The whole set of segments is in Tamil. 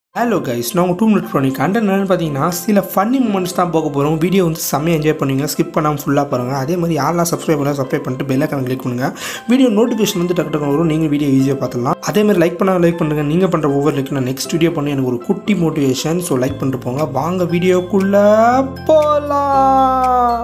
ஹலோ கைஸ் நான் உங்கள் டூ மினிட் பண்ணி கண்டென்ட் என்னென்னு பார்த்தீங்கன்னா சில ஃபன்னி மூமெண்ட்ஸ் தான் போக போகிறோம் வீடியோ வந்து செம்மையாக என்ஜாய் பண்ணுவீங்க ஸ்கிப் பண்ணாமல் ஃபுல்லாக பாருங்கள் அதே மாதிரி யாரெல்லாம் சப்ஸ்கிரைப் பண்ணால் சப்ஸ்கிரைப் பண்ணிட்டு பெல் ஐக்கான கிளிக் பண்ணுங்கள் வீடியோ நோட்டிஃபிகேஷன் வந்து டக்கு டக்கு வரும் நீங்கள் வீடியோ ஈஸியாக பார்த்துலாம் அதே மாதிரி லைக் பண்ணால் லைக் பண்ணுங்கள் நீங்கள் பண்ணுற ஒவ்வொரு லைக் நான் நெக்ஸ்ட் வீடியோ பண்ணி எனக்கு ஒரு குட்டி மோட்டிவேஷன் ஸோ லைக் பண்ணிட்டு போங்க வாங்க வீடியோக்குள்ளே போகலாம்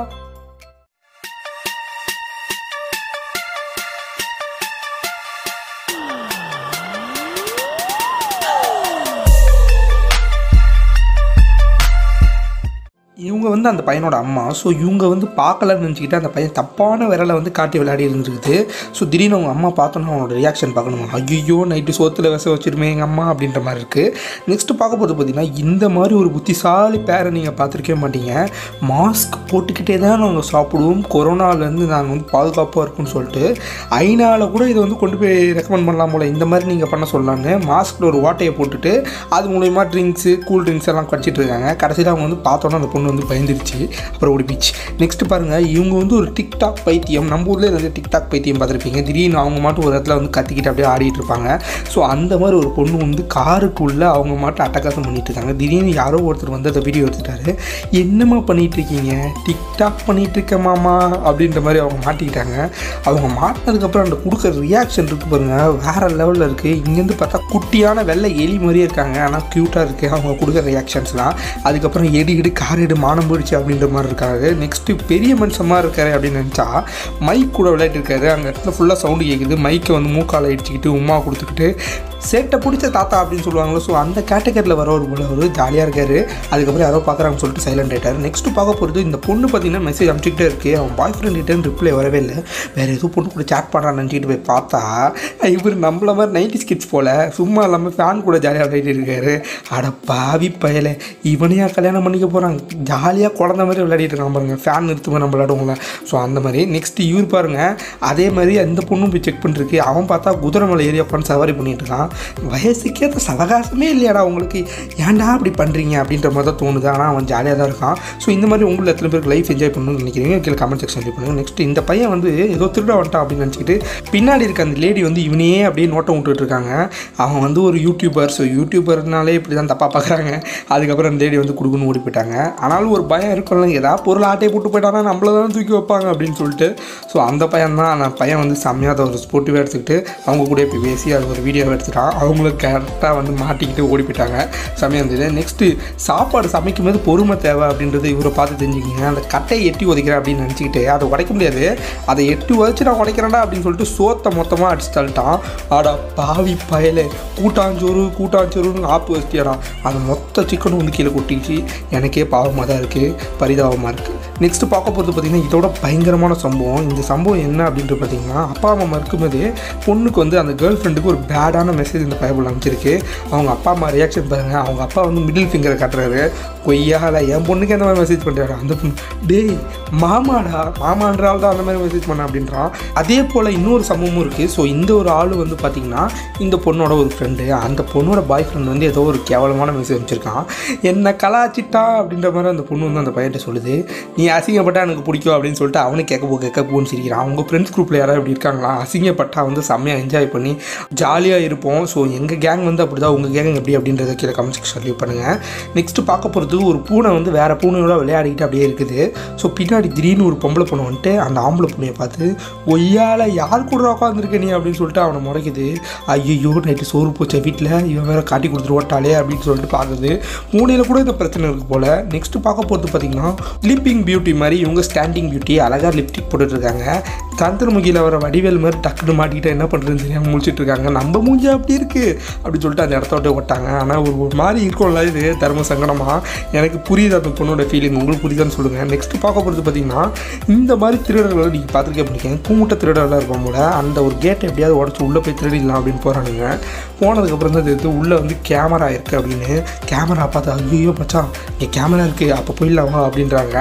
இவங்க வந்து அந்த பையனோட அம்மா ஸோ இவங்க வந்து பார்க்கலன்னு நினச்சிக்கிட்டு அந்த பையன் தப்பான விரலை வந்து காட்டி விளையாடி இருந்துருக்குது ஸோ திடீர்னு அவங்க அம்மா பார்த்தோன்னா அவனோட ரியாக்ஷன் பார்க்கணுமா ஐயோ நைட்டு சோத்தில் விச வச்சிருமே எங்கள் அம்மா அப்படின்ற மாதிரி இருக்குது நெக்ஸ்ட்டு பார்க்க போகிறது பார்த்தீங்கன்னா இந்த மாதிரி ஒரு புத்திசாலி பேரை நீங்கள் பார்த்துருக்கவே மாட்டீங்க மாஸ்க் போட்டுக்கிட்டே தான் நாங்கள் சாப்பிடுவோம் கொரோனாலேருந்து நாங்கள் வந்து பாதுகாப்பாக இருக்கும்னு சொல்லிட்டு ஐநாவில் கூட இதை வந்து கொண்டு போய் ரெக்கமெண்ட் பண்ணலாம் போல இந்த மாதிரி நீங்கள் பண்ண சொல்லலான்னு மாஸ்கில் ஒரு வாட்டையை போட்டுட்டு அது மூலயமா ட்ரிங்க்ஸு கூல் ட்ரிங்க்ஸ் எல்லாம் கடிச்சிட்டு இருக்காங்க கடைசியில் அவங்க வந்து பார்த்தோன்னா அந்த பொண்ணு வந்து பயந்துருச்சு அப்புறம் ஓடி போயிடுச்சு நெக்ஸ்ட் பாருங்கள் இவங்க வந்து ஒரு டிக்டாக் பைத்தியம் நம்ம ஊரில் நிறைய டிக்டாக் பைத்தியம் பார்த்துருப்பீங்க திடீர்னு அவங்க மட்டும் ஒரு இடத்துல வந்து கத்திக்கிட்டு அப்படியே ஆடிட்டு இருப்பாங்க ஸோ அந்த மாதிரி ஒரு பொண்ணு வந்து காருக்குள்ளே அவங்க மட்டும் அட்டகாசம் பண்ணிட்டு இருக்காங்க திடீர்னு யாரோ ஒருத்தர் வந்து அந்த வீடியோ எடுத்துட்டாரு என்னம்மா பண்ணிட்டு இருக்கீங்க டிக்டாக் பண்ணிட்டு இருக்க மாமா அப்படின்ற மாதிரி அவங்க மாட்டிக்கிட்டாங்க அவங்க மாட்டினதுக்கப்புறம் அந்த கொடுக்குற ரியாக்ஷன் இருக்கு பாருங்க வேற லெவலில் இருக்குது இங்கேருந்து பார்த்தா குட்டியான வெள்ளை எலி மாதிரியே இருக்காங்க ஆனால் க்யூட்டாக இருக்குது அவங்க கொடுக்குற ரியாக்ஷன்ஸ்லாம் அதுக்கப்புறம் எடி எடு கார் எடு மானம் போயிடுச்சு அப்படின்ற மாதிரி இருக்காரு நெக்ஸ்ட்டு பெரிய மனுஷமாக இருக்காரு அப்படின்னு நினச்சா மைக் கூட விளையாட்டு இருக்காரு அந்த இடத்துல ஃபுல்லாக சவுண்டு கேட்குது மைக்கை வந்து மூக்கால் அடிச்சுக்கிட்டு உமா கொடுத்துக்கிட்டு சேட்டை பிடிச்ச தாத்தா அப்படின்னு சொல்லுவாங்களோ ஸோ அந்த கேட்டகரியில் வர ஒரு போல ஒரு ஜாலியாக இருக்காரு அதுக்கப்புறம் யாரோ பார்க்குறாங்கன்னு சொல்லிட்டு சைலண்ட் ஆகிட்டார் நெக்ஸ்ட்டு பார்க்க போகிறது இந்த பொண்ணு பார்த்தீங்கன்னா மெசேஜ் அனுப்பிச்சிக்கிட்டே இருக்குது அவன் பாய் ஃப்ரெண்ட் ரிட்டர்ன் ரிப்ளை வரவே இல்லை வேறு எதுவும் பொண்ணு கூட சேட் பண்ணுறான்னு நினச்சிட்டு போய் பார்த்தா இவர் நம்மள மாதிரி நைன்டி ஸ்கிட்ஸ் போல் சும்மா இல்லாமல் ஃபேன் கூட ஜாலியாக விளையாடிட்டு இருக்காரு அட பாவி பயலை இவனையா கல்யாணம் பண்ணிக்க போகிறாங்க ஜாலியாக குழந்த மாதிரி விளையாடிட்டு இருக்கான் பாருங்க ஃபேன் நிறுத்துமே நம்ம விளையாடுவோங்கள ஸோ அந்த மாதிரி நெக்ஸ்ட் இவர் பாருங்க அதே மாதிரி அந்த பொண்ணும் போய் செக் பண்ணிருக்கு அவன் பார்த்தா குதிரை மலை ஏரியா உட்காந்து சவாரி பண்ணிட்டு இருக்கான் வயசுக்கேற்ற சவகாசமே இல்லையாடா உங்களுக்கு ஏன்டா அப்படி பண்ணுறீங்க அப்படின்ற மாதிரி தான் தோணுது ஆனால் அவன் ஜாலியாக தான் இருக்கான் ஸோ இந்த மாதிரி உங்களை எத்தனை பேருக்கு லைஃப் என்ஜாய் பண்ணணும்னு நினைக்கிறீங்க கீழே கமெண்ட் செக்ஷன் பண்ணுங்க நெக்ஸ்ட் இந்த பையன் வந்து ஏதோ திருட வந்துட்டான் அப்படின்னு நினச்சிக்கிட்டு பின்னாடி இருக்க அந்த லேடி வந்து இவனையே அப்படியே நோட்டம் விட்டுட்டு இருக்காங்க அவன் வந்து ஒரு யூடியூபர் ஸோ யூடியூபர்னாலே இப்படி தான் தப்பாக பார்க்குறாங்க அதுக்கப்புறம் அந்த லேடி வந்து கொடுக்குன்னு ஓடி போயிட்டாங்க ஆனாலும் ஒரு பயம் இருக்கும்ல ஏதாவது பொருள் ஆட்டையை போட்டு போயிட்டானா நம்மள தான் தூக்கி வைப்பாங்க அப்படின்னு சொல்லிட்டு ஸோ அந்த பையன் தான் அந்த பையன் வந்து செம்மையாக அதை ஒரு ஸ்போர்ட்டிவாக எடுத்துக்கிட்டு அவங்க கூட போய் பேசி அது ஒரு வீடியோ எடுத்துட்டான் அவங்களும் கரெக்டாக வந்து மாட்டிக்கிட்டு ஓடி போயிட்டாங்க செம்மையாக இருந்தது நெக்ஸ்ட்டு சாப்பாடு சமைக்கும் போது பொறுமை தேவை அப்படின்றது இவரை பார்த்து தெரிஞ்சுக்கிங்க அந்த கட்டையை எட்டி உதைக்கிறேன் அப்படின்னு நினச்சிக்கிட்டு அதை உடைக்க முடியாது அதை எட்டி உதைச்சு நான் உடைக்கிறேன்டா அப்படின்னு சொல்லிட்டு சோத்தை மொத்தமாக அடிச்சு தள்ளிட்டான் ஆடா பாவி பயலே கூட்டாஞ்சோறு கூட்டாஞ்சோறுன்னு ஆப்பு வச்சிட்டியாடா அந்த மொத்த சிக்கனும் வந்து கீழே கொட்டிச்சு எனக்கே பாவமாக தான் இருக்குது பரிதாபமாக இருக்குது நெக்ஸ்ட்டு பார்க்க போகிறது பார்த்திங்கன்னா இதோட பயங்கரமான சம்பவம் இந்த சம்பவம் என்ன அப்படின்ட்டு பார்த்தீங்கன்னா அப்பா அம்மா இருக்கும்போது பொண்ணுக்கு வந்து அந்த கேர்ள் ஃப்ரெண்டுக்கு ஒரு பேடான மெசேஜ் இந்த பைபிள் அமைச்சிருக்கு அவங்க அப்பா அம்மா ரியாக்ஷன் பாருங்கள் அவங்க அப்பா வந்து மிடில் ஃபிங்கரை காட்டுறாரு கொய்யால என் பொண்ணுக்கு அந்த மாதிரி மெசேஜ் பண்ணுறாரு அந்த பொண்ணு டேய் மாமாடா மாமான்றால் தான் அந்த மாதிரி மெசேஜ் பண்ண அப்படின்றான் அதே போல் இன்னொரு சம்பவமும் இருக்குது ஸோ இந்த ஒரு ஆள் வந்து பார்த்திங்கன்னா இந்த பொண்ணோட ஒரு ஃப்ரெண்டு அந்த பொண்ணோட பாய் ஃப்ரெண்ட் வந்து ஏதோ ஒரு கேவலமான மெசேஜ் அமைச்சிருக்கான் என்ன கலாச்சிட்டா அப்படின்ற மாதிரி அந்த பொண்ணு வந்து அந்த பையன்கிட்ட சொல்லுது நீ அசிங்கப்பட்டா எனக்கு பிடிக்கும் அப்படின்னு சொல்லிட்டு அவனு கேட்க போ கேட்க போன்னு சிரிக்கிறான் அவங்க ஃப்ரெண்ட்ஸ் குரூப்பில் யாராவது இப்படி இருக்காங்களா அசிங்கப்பட்டா வந்து செம்மையாக என்ஜாய் பண்ணி ஜாலியாக இருப்போம் ஸோ எங்கள் கேங் வந்து அப்படி தான் உங்கள் கேங் எப்படி அப்படின்றத கீழே கமெண்ட் செக்ஷன் லீவ் பண்ணுங்கள் நெக்ஸ்ட்டு பார்க்க போகிறது ஒரு பூனை வந்து வேறு பூனையோட விளையாடிக்கிட்டு அப்படியே இருக்குது ஸோ பின்னாடி திடீர்னு ஒரு பொம்பளை பொண்ணு வந்துட்டு அந்த ஆம்பளை பூனையை பார்த்து ஒய்யால யார் கூட உட்காந்துருக்க நீ அப்படின்னு சொல்லிட்டு அவனை முறைக்குது ஐயோ நைட்டு சோறு போச்ச வீட்டில் இவன் வேற காட்டி கொடுத்துட்டு ஓட்டாளே அப்படின்னு சொல்லிட்டு பார்க்குது பூனையில் கூட இந்த பிரச்சனை இருக்குது போல் நெக்ஸ்ட்டு பார்க்க போகிறது பார்த்தீங்கன்னா லிப்பிங் பியூட்டி மாதிரி இவங்க ஸ்டாண்டிங் பியூட்டி அழகாக லிப்டிக் போட்டுட்டு இருக்காங்க சந்திரமுகியில் வர வடிவேல் மாதிரி டக்குன்னு மாட்டிக்கிட்டு என்ன பண்ணுறதுன்னு தெரியாமல் முடிச்சிட்டு இருக்காங்க நம்ம மூஞ்சி அப்படி இருக்குது அப்படின்னு சொல்லிட்டு அந்த இடத்த விட்டு ஓட்டாங்க ஆனால் ஒரு ஒரு மாதிரி இருக்கும்ல இது தர்ம சங்கடமாக எனக்கு புரியுது அந்த பொண்ணோட ஃபீலிங் உங்களுக்கு புரியுதான்னு சொல்லுங்கள் நெக்ஸ்ட் பார்க்க போகிறது பார்த்தீங்கன்னா இந்த மாதிரி திருடர்களை நீங்கள் பார்த்துருக்கே பிடிக்கும் கூமுட்ட திருடர்களாக இருப்போம் போல அந்த ஒரு கேட்டை எப்படியாவது உடச்சி உள்ளே போய் திருடிடலாம் அப்படின்னு போகிறானுங்க போனதுக்கப்புறம் தான் தெரியுது உள்ளே வந்து கேமரா இருக்குது அப்படின்னு கேமரா பார்த்து ஐயோ மச்சான் இங்கே கேமரா இருக்குது அப்போ போயிடலாமா அப்படின்றாங்க ஆனால் கேமரா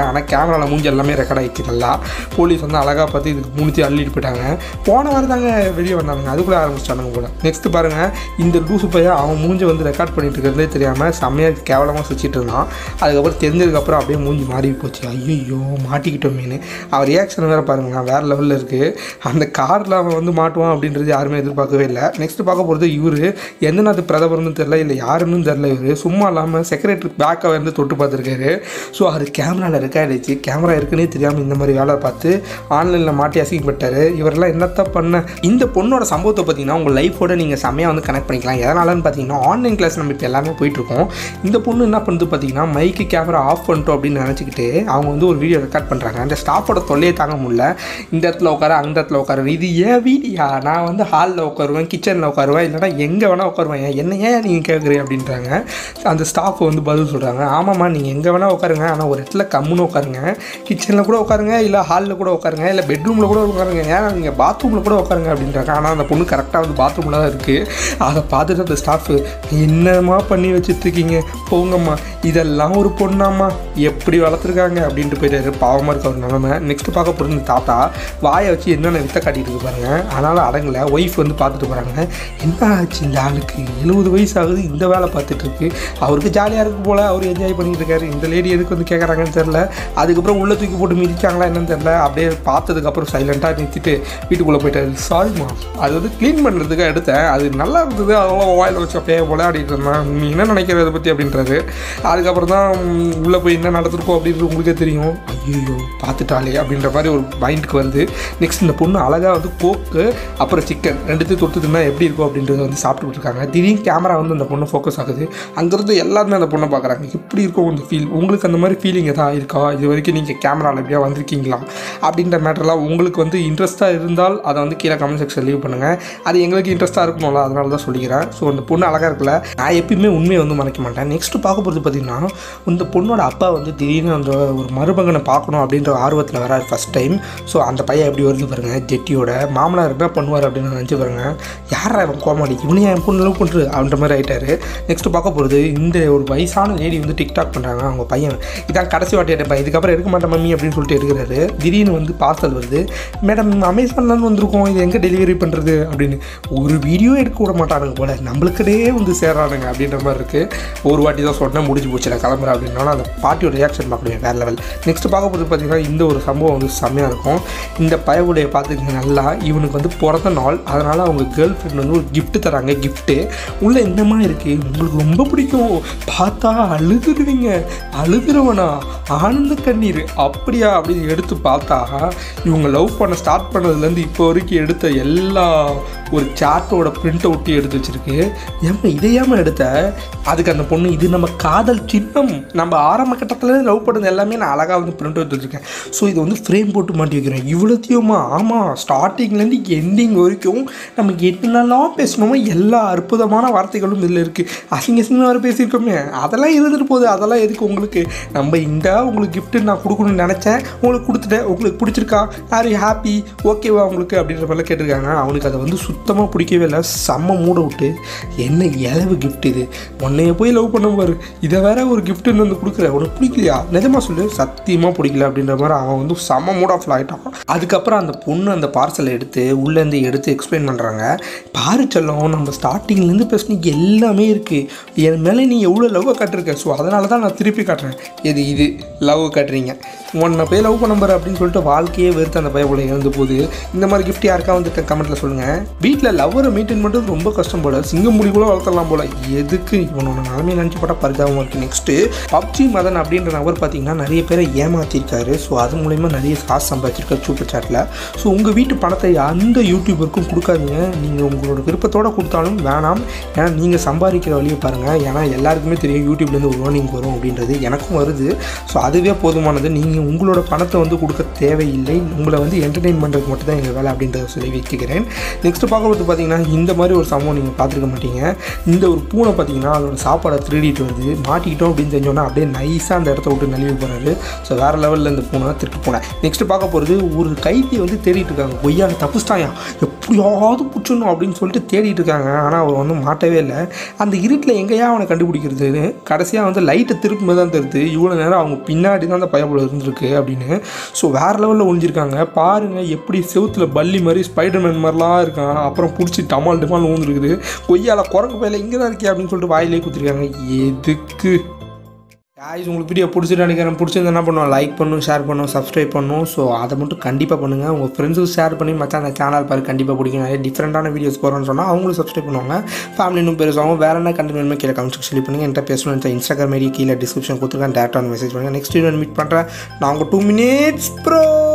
கேமராவில் மூஞ்சி எல்லாமே ரெக்கார்ட் ஆகிடுச்சு நல்லா போலீஸ் வந்து அழகாக பார்த்து இதுக்கு மூணுத்தி அள்ளிட்டு போயிட்டாங்க போன வாரம் தாங்க வெளியே வந்தாங்க அதுக்குள்ளே ஆரம்பிச்சிட்டானுங்க போல நெக்ஸ்ட் பாருங்கள் இந்த லூசு பையன் அவன் மூஞ்சி வந்து ரெக்கார்ட் பண்ணிட்டு இருக்கிறதே தெரியாமல் செம்மையாக கேவலமாக சுற்றிட்டு இருந்தான் அதுக்கப்புறம் தெரிஞ்சதுக்கப்புறம் அப்படியே மூஞ்சி மாறி போச்சு ஐயோ மாட்டிக்கிட்டோமேனு அவர் ரியாக்ஷன் வேறு பாருங்க வேறு லெவலில் இருக்குது அந்த காரில் அவன் வந்து மாட்டுவான் அப்படின்றது யாருமே எதிர்பார்க்கவே இல்லை நெக்ஸ்ட் பார்க்க போகிறது இவர் எந்த நாட்டு பிரதமர்னு தெரில இல்லை யாருன்னு தெரில இவர் சும்மா இல்லாமல் செக்ரட்டரி பேக்கை வந்து தொட்டு பார்த்துருக்காரு ஸோ அது கேமராவில் ரெக்கார்ட் ஆயிடுச்சு கேமரா இருக்குன்னே தெரியாமல் இந்த மாதிரி வேலை பார்த்து ஆன்லைனில் மாட்டி அசிங்கப்பட்டார் இவரெல்லாம் என்னத்த பண்ண இந்த பொண்ணோட சம்பவத்தை பார்த்தீங்கன்னா உங்கள் லைஃபோட நீங்கள் செம்மையாக வந்து கனெக்ட் பண்ணிக்கலாம் எதனாலன்னு பார்த்தீங்கன்னா ஆன்லைன் கிளாஸ் நம்ம இப்போ எல்லாமே போயிட்டுருக்கோம் இந்த பொண்ணு என்ன பண்ணுது பார்த்தீங்கன்னா மைக்கு கேமரா ஆஃப் பண்ணிட்டோம் அப்படின்னு நினச்சிக்கிட்டு அவங்க வந்து ஒரு வீடியோ ரெக்கார்ட் பண்ணுறாங்க அந்த ஸ்டாஃபோட தொல்லையை தாங்க முடியல இந்த இடத்துல உட்கார அந்த இடத்துல உட்காரு இது ஏன் வீடியா நான் வந்து ஹாலில் உட்காருவேன் கிச்சனில் உட்காருவேன் இல்லைனா எங்கே வேணால் உட்காருவேன் என்ன ஏன் நீங்கள் கேட்குறீங்க அப்படின்றாங்க அந்த ஸ்டாஃப் வந்து பதில் சொல்கிறாங்க ஆமாம்மா நீங்கள் எங்கே வேணால் உட்காருங்க ஆனால் ஒரு இடத்துல கம்முன்னு உட்காருங்க கிச்சனில் கூட உட்காருங்க இல்லை ஹாலில் கூட உட்காருங்க இல்லை பெட்ரூமில் கூட உட்காருங்க ஏன்னா நீங்கள் பாத்ரூமில் கூட உட்காருங்க அப்படின்றாங்க ஆனால் அந்த பொண்ணு கரெக்டாக வந்து பாத்ரூமில் தான் இருக்குது அதை பார்த்துட்டு அந்த ஸ்டாஃபு என்னம்மா பண்ணி வச்சுட்ருக்கீங்க போங்கம்மா இதெல்லாம் ஒரு பொண்ணாம்மா எப்படி வளர்த்துருக்காங்க அப்படின்ட்டு போயிட்டாரு பாவமாக இருக்க ஒரு நிலமை நெக்ஸ்ட் பார்க்க போகிறது இந்த தாத்தா வாயை வச்சு என்னென்ன வித்த காட்டிட்டு இருக்கு பாருங்க அதனால் அடங்கலை ஒய்ஃப் வந்து பார்த்துட்டு போகிறாங்க என்ன ஆச்சு இந்த ஆளுக்கு எழுபது வயசு ஆகுது இந்த வேலை பார்த்துட்டு இருக்கு அவருக்கு ஜாலியாக இருக்கு போல் அவர் என்ஜாய் பண்ணிட்டு இருக்காரு இந்த லேடி எதுக்கு வந்து கேட்குறாங்கன்னு தெரில அதுக்கப்புறம் உள்ள தூக்கி போட்டு மிதிச்சாங்களா என்னன்னு தெரில அப்படியே பார்த்ததுக்கப்புறம் சைலண்ட்டாக நிறுத்திட்டு வீட்டுக்குள்ளே போயிட்டாரு சாரிம்மா அது வந்து க்ளீன் பண்ணுறதுக்காக எடுத்தேன் அது நல்லா இருந்தது அதெல்லாம் வாயில் வச்சு அப்படியே போல அப்படின்ட்டு இருந்தேன் நீ என்ன நினைக்கிற அதை பற்றி அப்படின்றாரு அதுக்கப்புறம் தான் உள்ளே போய் என்ன நடந்திருக்கோம் அப்படின்றது உங்களுக்கே தெரியும் ஐயோ பார்த்துட்டாலே அப்படின்ற மாதிரி ஒரு மைண்டுக்கு வருது நெக்ஸ்ட் இந்த பொண்ணு அழகாக வந்து கோக்கு அப்புறம் சிக்கன் ரெண்டுத்தையும் தொட்டு தின்னா எப்படி இருக்கும் அப்படின்றத வந்து சாப்பிட்டுட்டு இருக்காங்க திடீர்னு கேமரா வந்து அந்த பொண்ணு ஃபோக்கஸ் ஆகுது அங்கேருந்து எல்லாருமே அந்த பொண்ணை பார்க்குறாங்க எப்படி இருக்கும் அந்த ஃபீல் உங்களுக்கு அந்த மாதிரி ஃபீலிங் எதாவது இருக்கா இது வரைக்கும் நீங்கள் கேமராவில் எப்படியா வந்திருக்கீங்களா அப்படின்ற மேட்டர்லாம் உங்களுக்கு வந்து இன்ட்ரெஸ்ட்டாக இருந்தால் அதை வந்து கீழே கமெண்ட் செக்ஷன் லீவ் பண்ணுங்கள் அது எங்களுக்கு இன்ட்ரெஸ்ட்டாக இருக்கணும்ல அதனால தான் சொல்லிக்கிறேன் ஸோ அந்த பொண்ணு அழகாக இருக்குல்ல நான் எப்பயுமே உண்மையை வந்து மறைக்க மாட்டேன் நெக்ஸ்ட் பார்க்க போகிறது பார்த்தீங்கன்னா இந்த பொண்ணோட அப்பா வந்து திடீர்னு அந்த ஒரு மருமகனை பார்க்கணும் அப்படின்ற ஆர்வத்தில் வராரு ஃபஸ்ட் டைம் ஸோ அந்த பையன் எப்படி வருது பாருங்க ஜெட்டியோட மாமனார் என்ன பண்ணுவார் அப்படின்னு நினச்சி பாருங்க யாரா இவன் கோமாளி இவனையும் என் பொண்ணு லவ் பண்ணுறது அப்படின்ற மாதிரி ஆயிட்டாரு நெக்ஸ்ட் பார்க்க போகிறது இந்த ஒரு வயசான லேடி வந்து டிக்டாக் பண்ணுறாங்க அவங்க பையன் இதான் கடைசி வாட்டி எடுப்பேன் இதுக்கப்புறம் எடுக்க மாட்டேன் மம்மி அப்படின்னு சொல்லிட்டு எடுக்கிறாரு திடீர்னு வந்து பார்சல் வருது மேடம் அமேசான்லேருந்து வந்திருக்கோம் இது எங்கே டெலிவரி பண்ணுறது அப்படின்னு ஒரு வீடியோ எடுக்க விட மாட்டானுங்க போல நம்மளுக்கிட்டே வந்து சேர்றானுங்க அப்படின்ற மாதிரி இருக்குது ஒரு வாட்டி தான் சொன்னேன் முடிஞ்சு போச்சு நான் கிளம்புறேன் அப்படின்னாலும் அந்த பாட்டியோட ரியாக்ஷன் பார்க்கணும் வேறு லெவல் நெக்ஸ்ட் பார்க்க போது பார்த்தீங்கன்னா இந்த ஒரு சம்பவம் வந்து செம்மையாக இருக்கும் இந்த பயவுடைய பார்த்துக்கங்க நல்லா இவனுக்கு வந்து பிறந்த நாள் அதனால் அவங்க கேர்ள் ஃப்ரெண்ட் வந்து ஒரு gift தராங்க கிஃப்ட்டு உள்ளே என்னமா இருக்குது உங்களுக்கு ரொம்ப பிடிக்கும் பார்த்தா அழுதுருவீங்க அழுதுருவனா ஆனந்த கண்ணீர் அப்படியா அப்படின்னு எடுத்து பார்த்தா இவங்க லவ் பண்ண ஸ்டார்ட் பண்ணதுலேருந்து இப்போ வரைக்கும் எடுத்த எல்லா ஒரு சார்ட்டோட பிரிண்ட் அவுட்டி எடுத்து வச்சிருக்கு ஏம்மா இதை ஏமா எடுத்த அதுக்கு அந்த பொண்ணு இது நம்ம காதல் சின்னம் நம்ம ஆரம்ப கட்டத்தில் லவ் பண்ணது எல்லாமே நான் அழகாக வந்து பிரிண்ட் அவுட் வச்சுருக்கேன் ஸோ இது வந்து ஃப்ரேம் போட்டு மாட்டி வைக்கிறேன் இவ்வளோத்தையுமா ஆமாம் ஸ்டார்டிங்லேருந்து எண்டிங் வரைக்கும் நம்ம என்னென்னலாம் பேசணுமோ எல்லா அற்புதமான வார்த்தைகளும் இதில் இருக்குது அசிங்க அசிங்கமாக வர பேசியிருக்கோமே அதெல்லாம் இருந்துட்டு போகுது அதெல்லாம் எதுக்கு உங்களுக்கு நம்ம இந்த உங்களுக்கு gift நான் கொடுக்கணும்னு நினச்சேன் உங்களுக்கு கொடுத்துட்டேன் உங்களுக்கு பிடிச்சிருக்கா யார் ஹாப்பி ஓகேவா உங்களுக்கு அப்படின்ற மாதிரிலாம் கேட்டிருக்காங்க அவனுக்கு அதை வந்து சுத்தமாக பிடிக்கவே இல்லை செம்ம மூட விட்டு என்ன இலவு கிஃப்ட் இது உன்னைய போய் லவ் பண்ண பாரு இதை வேற ஒரு கிஃப்ட்னு வந்து கொடுக்குற உனக்கு பிடிக்கலையா நிஜமா சொல்லு சத்தியமாக பிடிக்கல அப்படின்ற மாதிரி அவன் வந்து செம்ம மூட் ஆஃப் ஆகிட்டான் அதுக்கப்புறம் அந்த பொண்ணு அந்த பார்சலை எடுத்து உள்ளேருந்து எடுத்து எக்ஸ்பிளைன் பண்ணுறாங்க பாரு செல்லம் நம்ம ஸ்டார்டிங்லேருந்து பேசின எல்லாமே இருக்குது என் மேலே நீ எவ்வளோ லவ் காட்டிருக்க ஸோ அதனால தான் நான் திருப்பி காட்டுறேன் இது இது லவ் காட்டுறீங்க உன்னை போய் லவ் பண்ண பாரு அப்படின்னு சொல்லிட்டு வாழ்க்கையே வெறுத்து அந்த பையன் இறந்து போகுது இந்த மாதிரி கிஃப்ட் யாருக்கா வந்து கமெண்ட்டில் சொல்லுங்கள் வீட்டில் லவ்வரை மெயின்டைன் பண்ணுறது ரொம்ப கஷ்டம் போல சிங்கம் முடி கூட வளர்த்தலாம் போல எதுக்கு இவனோட நிலைமையை நினச்சி போட்டால் பரிதாபமாக இருக்குது நெக்ஸ்ட்டு பப்ஜி மதன் அப்படின்ற நபர் பார்த்தீங்கன்னா நிறைய பேரை ஏமாற்றிருக்காரு ஸோ அது மூலயமா நிறைய காசு சம்பாதிச்சிருக்காரு சூப்பர் சாட்டில் ஸோ உங்கள் வீட்டு பணத்தை அந்த யூடியூபருக்கும் கொடுக்காதீங்க நீங்கள் உங்களோட விருப்பத்தோடு கொடுத்தாலும் வேணாம் ஏன்னா நீங்கள் சம்பாதிக்கிற வழியை பாருங்கள் ஏன்னா எல்லாருக்குமே தெரியும் யூடியூப்லேருந்து ஒரு ஏர்னிங் வரும் அப்படின்றது எனக்கும் வருது ஸோ அதுவே போதுமானது நீங்கள் உங்களோட பணத்தை வந்து கொடுக்க தேவையில்லை உங்களை வந்து என்டர்டெயின் பண்ணுறதுக்கு மட்டும் தான் எங்கள் வேலை அப்படின்றத சொல்லி வச்சுக்கிறேன் நெக்ஸ்ட் பார்க்க போது பார்த்தீங்கன்னா இந்த மாதிரி ஒரு சம்பவம் நீங்கள் பார்த்துருக்க மாட்டீங்க இந்த ஒரு பூனை பார்த்தீங்கன்னா அதோட சாப்பாடை திருடிட்டு வருது மாட்டிக்கிட்டோம் அப்படின்னு தெரிஞ்சோன்னா அப்படியே நைஸாக அந்த இடத்த விட்டு நழுவி போகிறாரு ஸோ வேறு லெவலில் இந்த பூனை திருட்டு பூனை நெக்ஸ்ட் பார்க்க போகிறது ஒரு கைதியை வந்து தேடிட்டு இருக்காங்க கொய்யால தப்புச்சிட்டாயா எப்படியாவது பிடிச்சிடணும் அப்படின்னு சொல்லிட்டு தேடிட்டு இருக்காங்க ஆனால் அவர் வந்து மாட்டவே இல்லை அந்த இருட்டில் எங்கேயா அவனை கண்டுபிடிக்கிறதுன்னு கடைசியாக வந்து லைட்டை திருப்பும்போது தான் தெரியுது இவ்வளோ நேரம் அவங்க பின்னாடி தான் அந்த பயப்புல இருந்திருக்கு அப்படின்னு ஸோ வேறு லெவலில் ஒழிஞ்சிருக்காங்க பாருங்கள் எப்படி செவுத்துல பல்லி மாதிரி ஸ்பைடர்மேன் மாதிரிலாம் இருக்கான் அப்புறம் பிடிச்சி டமால் டமால் ஊந்துருக்குது கொய்யால குரங்கு பையில இங்கே தான் இருக்கே அப்படின்னு சொல்லிட்டு வாயிலே குத்திருக்காங்க எதுக்கு காய்ஸ் உங்களுக்கு வீடியோ பிடிச்சிட்டு நினைக்கிறேன் பிடிச்சிருந்தா என்ன பண்ணுவோம் லைக் பண்ணும் ஷேர் பண்ணும் சப்ஸ்கிரைப் பண்ணும் ஸோ அதை மட்டும் கண்டிப்பாக பண்ணுங்கள் உங்கள் ஃப்ரெண்ட்ஸுக்கு ஷேர் பண்ணி மச்சான் அந்த சேனல் பாரு கண்டிப்பாக பிடிக்கும் நிறைய டிஃப்ரெண்ட்டான வீடியோஸ் போகிறோன்னு சொன்னால் அவங்களும் சப்ஸ்கிரைப் பண்ணுவாங்க ஃபேமிலி இன்னும் பெருசாகும் வேறு என்ன கண்டென்ட் வேணுமே கீழே கமெண்ட் செக்ஷன் பண்ணுங்கள் என்கிட்ட பேசணும் இன்ஸ்டாகிராம் ஐடி கீழே டிஸ்கிரிப்ஷன் கொடுத்துருக்கேன் டேரக்டாக மெசேஜ் பண்ணுங்கள் நெக்ஸ்ட் வீடியோ மீட் பண்ணுறேன் நான் உங்கள் டூ மினிட்ஸ் ப்ரோ